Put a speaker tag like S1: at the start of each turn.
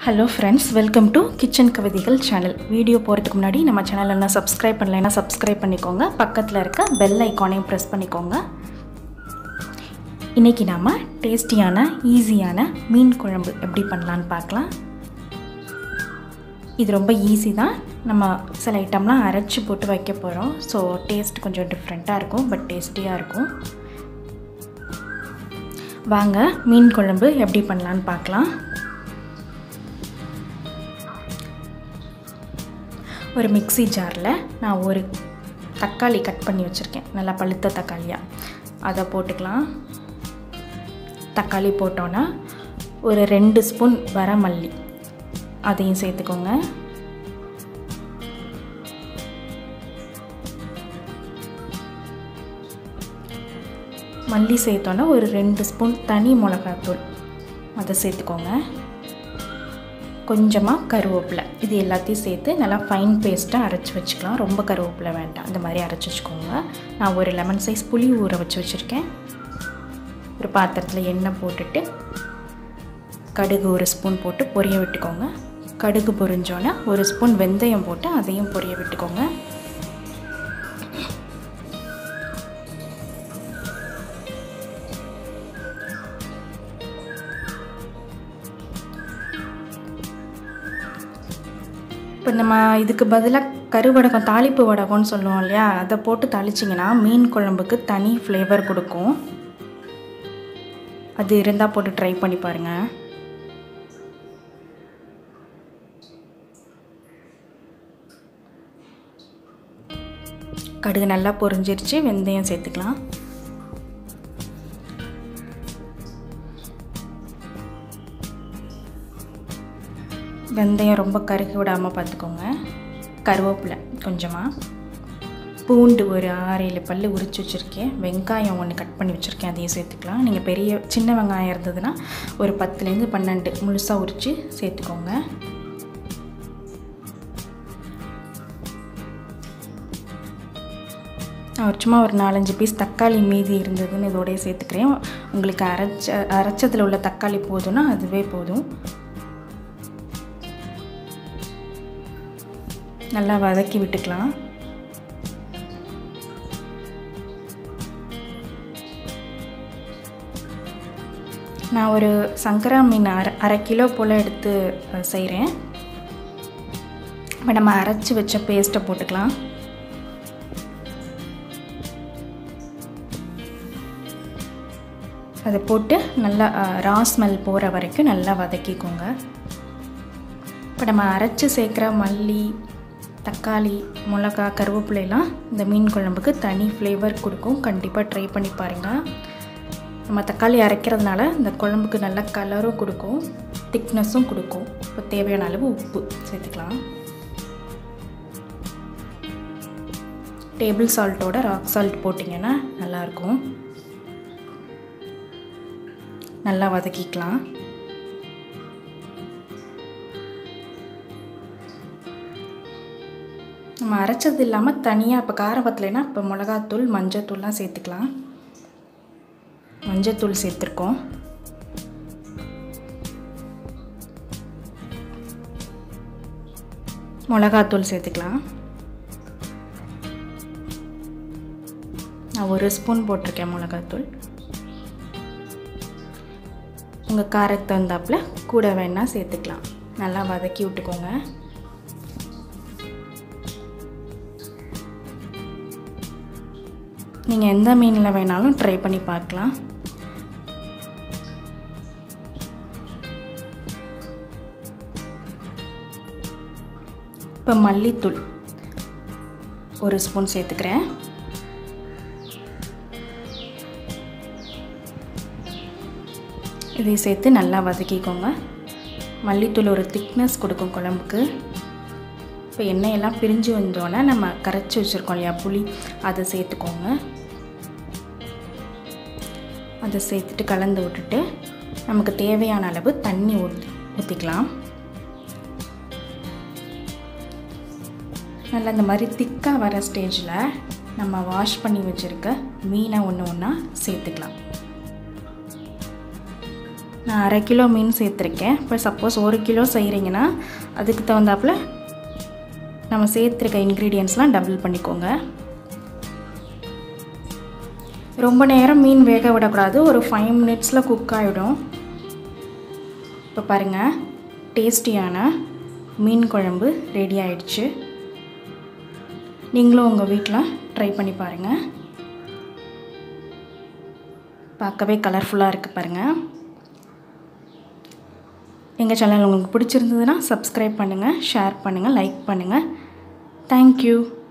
S1: hello friends welcome to kitchen கவிதைகள் channel video போகிறதுக்கு முன்னாடி நம்ம சேனல் என்ன சப்ஸ்கிரைப் பண்ணலைன்னா சப்ஸ்கிரைப் பண்ணிக்கோங்க பக்கத்தில் இருக்க பெல் ஐக்கானையும் ப்ரெஸ் பண்ணிக்கோங்க இன்றைக்கி நாம் டேஸ்டியான ஈஸியான மீன் குழம்பு எப்படி பண்ணலான்னு பார்க்கலாம் இது ரொம்ப ஈஸி தான் நம்ம சில ஐட்டம்லாம் அரைச்சி போட்டு வைக்க போகிறோம் ஸோ டேஸ்ட் கொஞ்சம் டிஃப்ரெண்ட்டாக இருக்கும் பட் டேஸ்டியாக இருக்கும் வாங்க மீன் குழம்பு எப்படி பண்ணலான்னு பார்க்கலாம் ஒரு மிக்சி ஜாரில் நான் ஒரு தக்காளி கட் பண்ணி வச்சுருக்கேன் நல்லா பழுத்த தக்காளியாக அதை போட்டுக்கலாம் தக்காளி போட்டோன்னா ஒரு ரெண்டு ஸ்பூன் வரமல்லி அதையும் சேர்த்துக்கோங்க மல்லி சேர்த்தோன்னா ஒரு ரெண்டு ஸ்பூன் தனி மிளகாத்தூள் அதை சேர்த்துக்கோங்க கொஞ்சமாக கருவேப்பிலை இது எல்லாத்தையும் சேர்த்து நல்லா ஃபைன் பேஸ்ட்டாக அரைச்சி வச்சுக்கலாம் ரொம்ப கருவேப்பிலை வேண்டாம் இந்த மாதிரி அரைச்சி வச்சுக்கோங்க நான் ஒரு லெமன் சைஸ் புளி ஊற வச்சு வச்சுருக்கேன் ஒரு பாத்திரத்தில் எண்ணெய் போட்டுட்டு கடுகு ஒரு ஸ்பூன் போட்டு பொரிய விட்டுக்கோங்க கடுகு பொரிஞ்சோன்னே ஒரு ஸ்பூன் வெந்தயம் போட்டு அதையும் பொரிய விட்டுக்கோங்க இப்போ நம்ம இதுக்கு பதிலாக கருவடகம் தாளிப்பு வடகம்னு சொல்லுவோம் இல்லையா அதை போட்டு தாளிச்சிங்கன்னா மீன் குழம்புக்கு தனி ஃப்ளேவர் கொடுக்கும் அது இருந்தால் போட்டு ட்ரை பண்ணி பாருங்கள் கடுகு நல்லா பொரிஞ்சிருச்சு வெந்தயம் சேர்த்துக்கலாம் வெந்தயம் ரொம்ப கருகி விடாமல் பார்த்துக்கோங்க கருவேப்பிலை கொஞ்சமாக பூண்டு ஒரு ஆறு ஏழு பல் உரிச்சு வச்சுருக்கேன் வெங்காயம் ஒன்று கட் பண்ணி வச்சுருக்கேன் அதையும் சேர்த்துக்கலாம் நீங்கள் பெரிய சின்ன வெங்காயம் இருந்ததுன்னா ஒரு பத்துலேருந்து பன்னெண்டு முழுசாக உரித்து சேர்த்துக்கோங்க நான் சும்மா ஒரு நாலஞ்சு பீஸ் தக்காளி மீதி இருந்ததுன்னு இதோடய சேர்த்துக்கிறேன் உங்களுக்கு அரைச்ச அரைச்சதில் உள்ள தக்காளி போதும்னா அதுவே போதும் நல்லா வதக்கி விட்டுக்கலாம் நான் ஒரு சங்கரா மீன் அரை அரை கிலோ போல் எடுத்து செய்கிறேன் இப்போ நம்ம அரைச்சி வச்ச பேஸ்ட்டை போட்டுக்கலாம் அதை போட்டு நல்லா ரா ஸ்மெல் போகிற வரைக்கும் நல்லா வதக்கிக்கோங்க இப்போ நம்ம அரைச்சி சேர்க்குற மல்லி தக்காளி மிளகா கருவேப்பிலைலாம் இந்த மீன் குழம்புக்கு தனி ஃப்ளேவர் கொடுக்கும் கண்டிப்பாக ட்ரை பண்ணி பாருங்கள் நம்ம தக்காளி அரைக்கிறதுனால இந்த குழம்புக்கு நல்ல கலரும் கொடுக்கும் திக்னஸும் கொடுக்கும் இப்போ தேவையான அளவு உப்பு சேர்த்துக்கலாம் டேபிள் சால்ட்டோட ராக் சால்ட் போட்டிங்கன்னா நல்லாயிருக்கும் நல்லா வதக்கிக்கலாம் நம்ம அரைச்சது இல்லாமல் தனியாக இப்போ காரம் பத்தலைன்னா இப்போ மிளகாத்தூள் மஞ்சத்தூள்லாம் சேர்த்துக்கலாம் மஞ்சத்தூள் சேர்த்துருக்கோம் மிளகாத்தூள் சேர்த்துக்கலாம் நான் ஒரு ஸ்பூன் போட்டிருக்கேன் மிளகாத்தூள் உங்கள் காரத்துக்கு தகுந்தாப்பில் கூட வேணால் சேர்த்துக்கலாம் நல்லா வதக்கி விட்டுக்கோங்க நீங்கள் எந்த மீனில் வேணாலும் ட்ரை பண்ணி பார்க்கலாம் இப்போ மல்லித்தூள் ஒரு ஸ்பூன் சேர்த்துக்கிறேன் இதை சேர்த்து நல்லா வதக்கிக்கோங்க மல்லித்தூள் ஒரு திக்னஸ் கொடுக்கும் குழம்புக்கு இப்போ எண்ணெயெல்லாம் பிரிஞ்சு வந்தோன்னே நம்ம கரைச்சி வச்சுருக்கோம் இல்லையா புளி அதை சேர்த்துக்கோங்க அதை சேர்த்துட்டு கலந்து விட்டுட்டு நமக்கு தேவையான அளவு தண்ணி ஊற்றி ஊற்றிக்கலாம் நல்லா இந்த மாதிரி திக்காக வர ஸ்டேஜில் நம்ம வாஷ் பண்ணி வச்சுருக்க மீனை ஒன்று ஒன்றா சேர்த்துக்கலாம் நான் அரை கிலோ மீன் சேர்த்துருக்கேன் இப்போ சப்போஸ் ஒரு கிலோ செய்கிறீங்கன்னா அதுக்கு தகுந்தாப்புல நம்ம சேர்த்துருக்க இன்க்ரீடியன்ஸ்லாம் டபுள் பண்ணிக்கோங்க ரொம்ப நேரம் மீன் வேக விடக்கூடாது ஒரு ஃபைவ் மினிட்ஸில் குக் ஆகிடும் இப்போ பாருங்கள் டேஸ்டியான மீன் குழம்பு ரெடி ஆயிடுச்சு நீங்களும் உங்கள் வீட்டில் ட்ரை பண்ணி பாருங்கள் பார்க்கவே கலர்ஃபுல்லாக இருக்குது பாருங்கள் எங்கள் சேனல் உங்களுக்கு பிடிச்சிருந்ததுன்னா சப்ஸ்கிரைப் பண்ணுங்கள் ஷேர் பண்ணுங்கள் லைக் பண்ணுங்கள் தேங்க்யூ